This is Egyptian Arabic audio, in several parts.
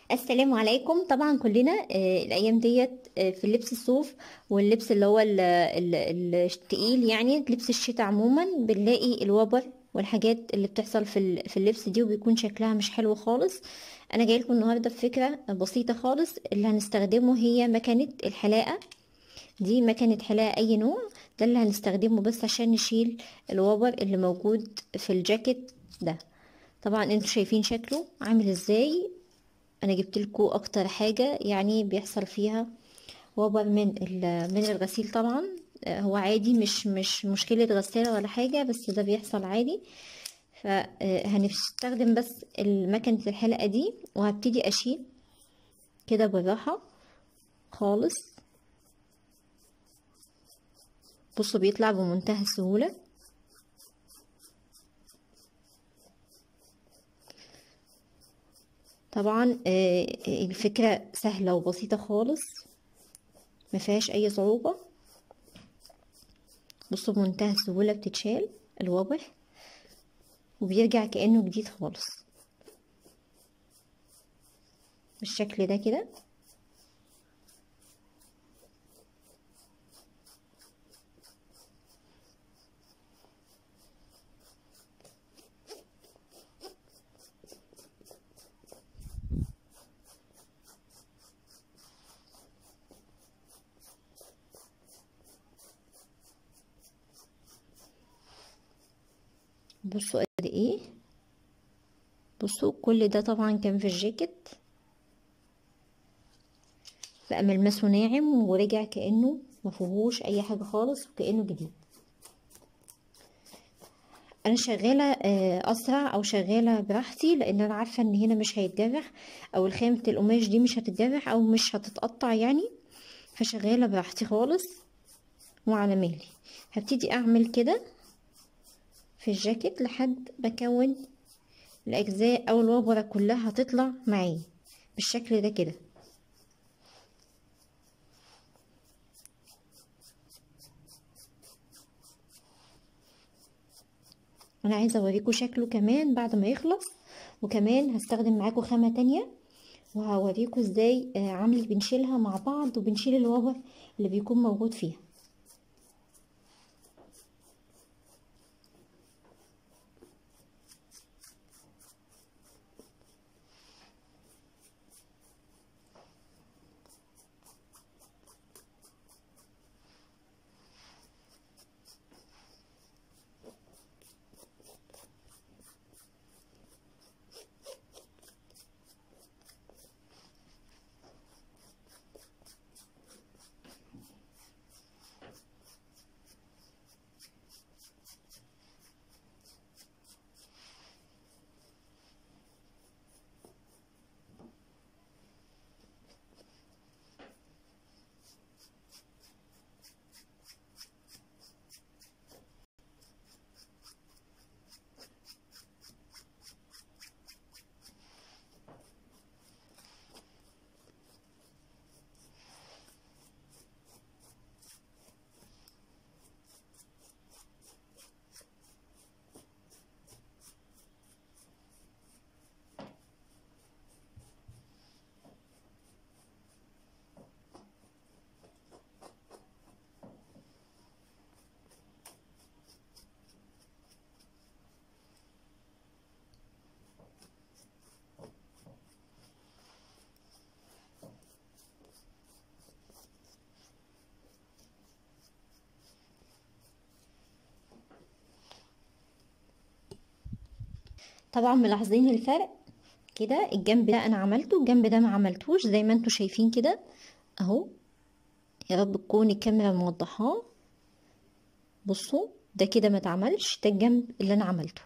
السلام عليكم طبعا كلنا آه، الايام ديت آه، في اللبس الصوف واللبس اللي هو ال- ال- ال- التقيل يعني لبس الشتاء عموما بنلاقي الوبر والحاجات اللي بتحصل في ال- في اللبس دي وبيكون شكلها مش حلو خالص انا جاي لكم النهارده بفكره بسيطه خالص اللي هنستخدمه هي مكنه الحلاقه دي مكنه حلاقه اي نوع ده اللي هنستخدمه بس عشان نشيل الوبر اللي موجود في الجاكيت ده طبعا انتوا شايفين شكله عامل ازاي انا جبت لكم اكتر حاجه يعني بيحصل فيها وبر من ال- من الغسيل طبعا آه، هو عادي مش مش مشكله غساله ولا حاجه بس ده بيحصل عادي فهنستخدم بس مكنه الحلقه دي وهبتدي اشيل كده بالراحه خالص بصوا بيطلع بمنتهى السهوله طبعا آه، الفكره سهله وبسيطه خالص ما فيهاش اي صعوبه بصوا بمنتهى السهوله بتتشال الوبر وبيرجع كانه جديد خالص بالشكل ده كده بصوا قد ايه بصوا كل ده طبعا كان في الجاكيت بقى ملمسه ناعم ورجع كانه مفيهوش اي حاجه خالص وكانه جديد انا شغاله آه، اسرع او شغاله براحتي لان انا عارفه ان هنا مش هيتجرح او الخامه القماش دي مش هتتجرح او مش هتتقطع يعني فشغاله براحتي خالص وعلى مهلي هبتدي اعمل كده في الجاكيت لحد بكون الاجزاء او الوبره كلها هتطلع معايا بالشكل ده كده انا عايزه اوريكم شكله كمان بعد ما يخلص وكمان هستخدم معاكم خامه تانية وهوريكم ازاي آه، عامل بنشيلها مع بعض وبنشيل الوبر اللي بيكون موجود فيها طبعا ملاحظين الفرق كده الجنب ده انا عملته الجنب ده ما عملتوش زي ما انتوا شايفين كده اهو يا رب تكون الكاميرا موضحاه بصوا ده كده ما اتعملش ده الجنب اللي انا عملته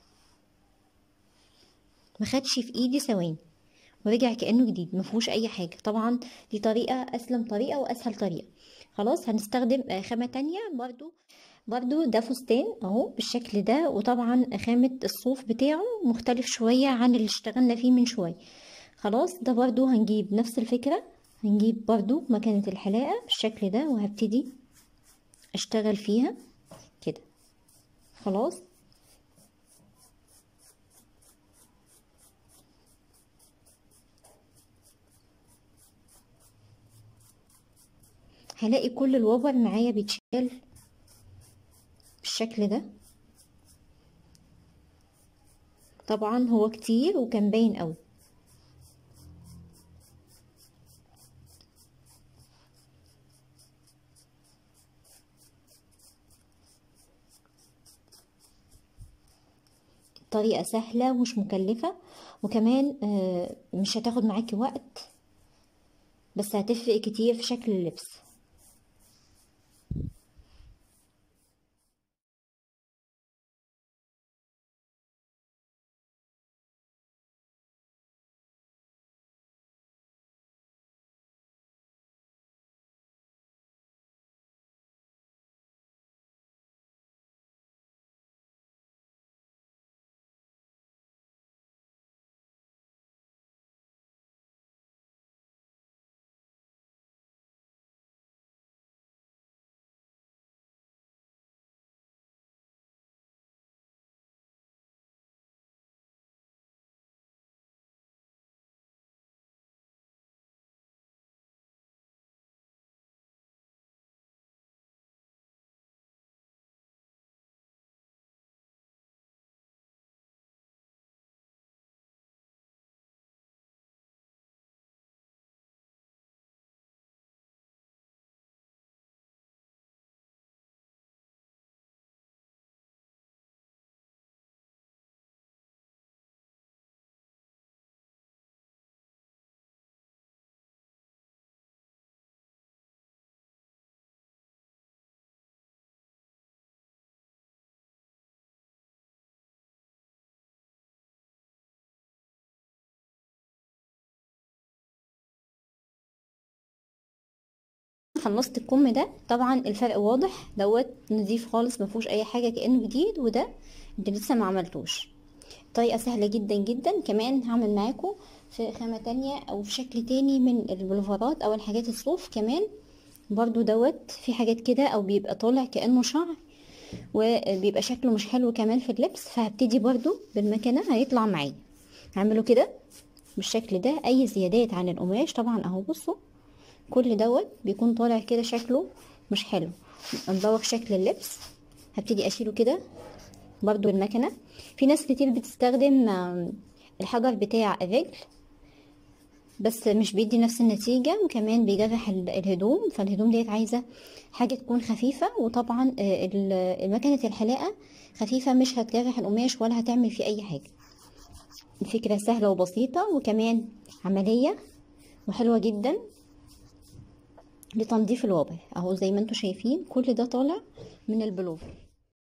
ما خدش في ايدي ثواني ورجع كانه جديد ما فيهوش اي حاجه طبعا دي طريقه اسلم طريقه واسهل طريقه خلاص هنستخدم آه، خامه تانية برضو برضو ده فستان اهو بالشكل ده وطبعا خامه الصوف بتاعه مختلف شويه عن اللي اشتغلنا فيه من شويه خلاص ده برضو هنجيب نفس الفكره هنجيب برضو مكنه الحلاقه بالشكل ده وهبتدي اشتغل فيها كده خلاص هلاقي كل الوبر معايا بيتشال بالشكل ده طبعا هو كتير وكان باين قوي طريقة سهلة ومش مكلفة وكمان آه، مش هتاخد معاكي وقت بس هتفرق كتير في شكل اللبس خلصت الكم ده طبعا الفرق واضح دوت نضيف خالص ما فيهوش اي حاجه كانه جديد وده انت لسه ما عملتوش طريقه سهله جدا جدا كمان هعمل معاكم في خامه تانية او في شكل تاني من البلوفرات او الحاجات الصوف كمان برضو دوت في حاجات كده او بيبقى طالع كانه شعر وبيبقى شكله مش حلو كمان في اللبس فهبتدي برضو بالمكنه هيطلع معايا هعمله كده بالشكل ده اي زيادات عن القماش طبعا اهو بصوا كل دوت بيكون طالع كده شكله مش حلو مبوخ شكل اللبس هبتدي اشيله كده برضو المكنه في ناس كتير بتستخدم آم، الحجر بتاع الرجل بس مش بيدي نفس النتيجة وكمان بيجرح ال- الهدوم فالهدوم ديت عايزة حاجة تكون خفيفة وطبعا آه، ال- مكنة الحلاقة خفيفة مش هتجرح القماش ولا هتعمل فيه أي حاجة الفكرة سهلة وبسيطة وكمان عملية وحلوة جدا لتنظيف الوبر اهو زي ما انتم شايفين كل ده طالع من البلوفر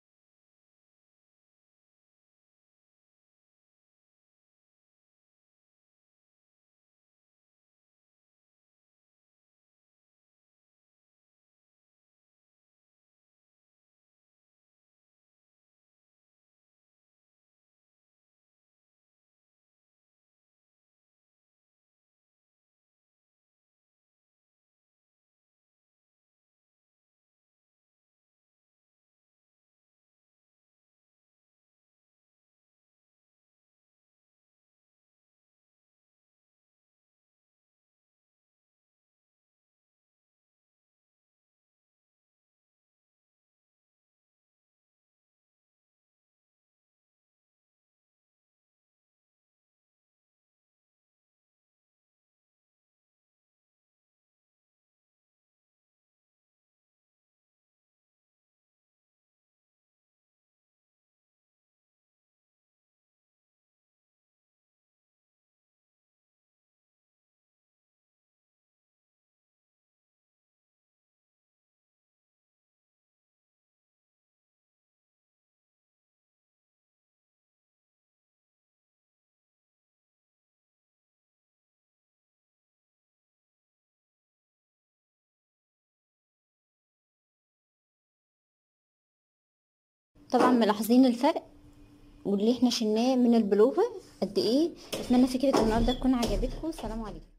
طبعا ملاحظين الفرق واللي احنا شلناه من البلوفر قد ايه اتمنى فكرة النهارده تكون عجبتكم سلام عليكم